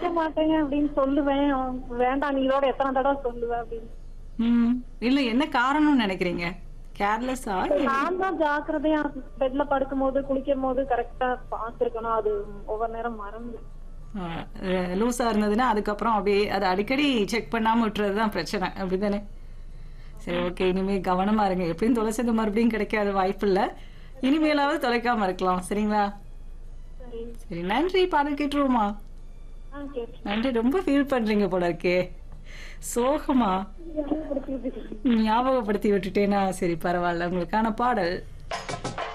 வைக்க மாட்டேங்க அப்படின்னு சொல்லுவேன் வேண்டாம் நீ இதோட எத்தனை தடவை சொல்லுவ அப்படின்னு ம் இல்ல என்ன காரணம்னு நினைக்கிறீங்க கேர்லெஸ்ஸா நான் தான் ஜாக்கிரதையா பெட்ல படுக்கும் போது குளிக்கும் போது கரெக்டா பாத்துருக்கணும் அது ஒவ்வொரு நேரம் மறந்து லூஸா இருந்ததுன்னா அதுக்கப்புறம் அப்படியே அதை அடிக்கடி செக் பண்ணாம விட்டுறது தான் பிரச்சனை அப்படிதானே சரி ஓகே இனிமே கவனமா இருங்க எப்படியும் தொலைச்சது மறுபடியும் கிடைக்காத வாய்ப்பு இல்ல இனிமேலாவது தொலைக்காம இருக்கலாம் சரிங்களா சரி சரி நன்றி பாடல் கேட்டுருவோமா ஆ கேட்டு நன்றி ரொம்ப ஃபீல் பண்றீங்க போல இருக்கே சோகமா ஞாபகப்படுத்தி விட்டுட்டேனா சரி பரவாயில்ல உங்களுக்கான பாடல்